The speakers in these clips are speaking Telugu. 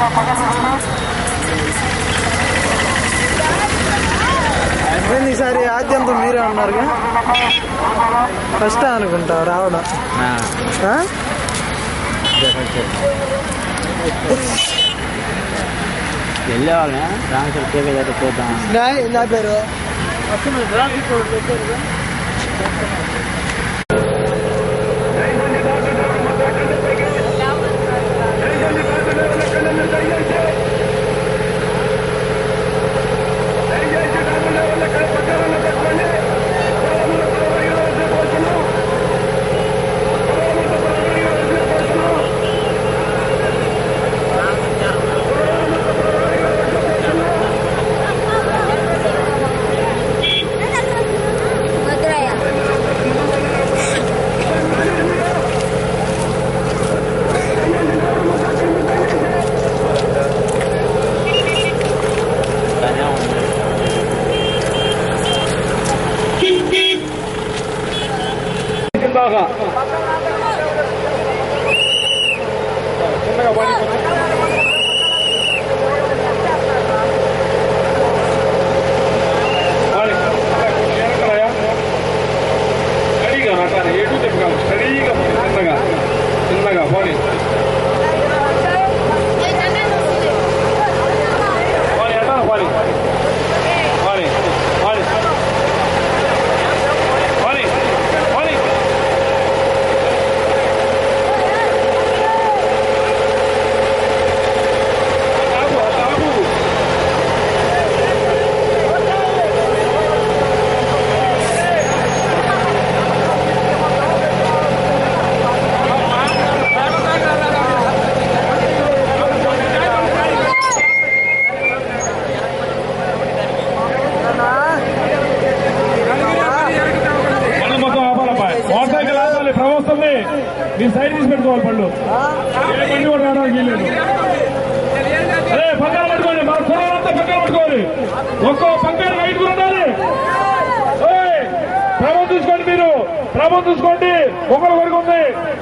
ఏంది ఈసారి ఆద్యంతం మీరే ఉన్నారుగా ఫస్ట్ అనుకుంటా రావడం ఆ? వెళ్ళేవాళ్ళే రామేశ్వర కేకే దగ్గర చూద్దాం నా- నా పేరు మధురయ్య కానీ ఉంది కిందాగా చిన్నగా పడి స్టడీగా నటాలి ఏటు చెప్పగలం స్టడీగా పడి చిన్నగా చిన్నగా పడి పడి ఎట్లా పడి పడి పడి పడి పడి ఆగు ఆగు బండి మొత్తం ఆపాలమ్మా మోటార్ సైకిల్ ఆపాలి ప్రవస్తుంది మీ సైడ్ తీసి పెట్టుకోవాలి పండు ఏ బండి కూడా రావడానికి వీల్లేదు అదే పక్కన పట్టుకోండి మన కుర్రాలంతా పక్కన పట్టుకోవాలి ఒక్కో పక్కన ఐదుగురు ఉండాలి ఏయ్, క్రమం చూసుకోండి మీరు క్రమం చూసుకోండి ఒకరి వరకు ఉంది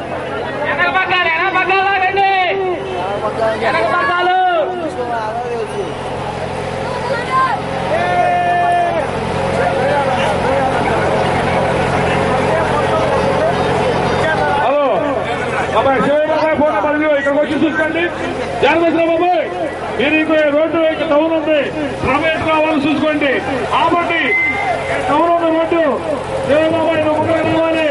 హలో బాబాయ్ శివయ్య బాబాయ్ ఫోన్ నెంబర్ ఇదిగో ఇక్కడికి వచ్చి చూసుకోండి జాగ్రత్త బాబాయ్ మీరు ఇంకో రోడ్డు ఇక్కడ టౌన్ ఉంది రమేష్ కావాలి చూసుకోండి ఆపండి టౌన్ ఉంది రోడ్డు శివయ్య బాబాయ్ నువ్వు ముందుకు రావాలి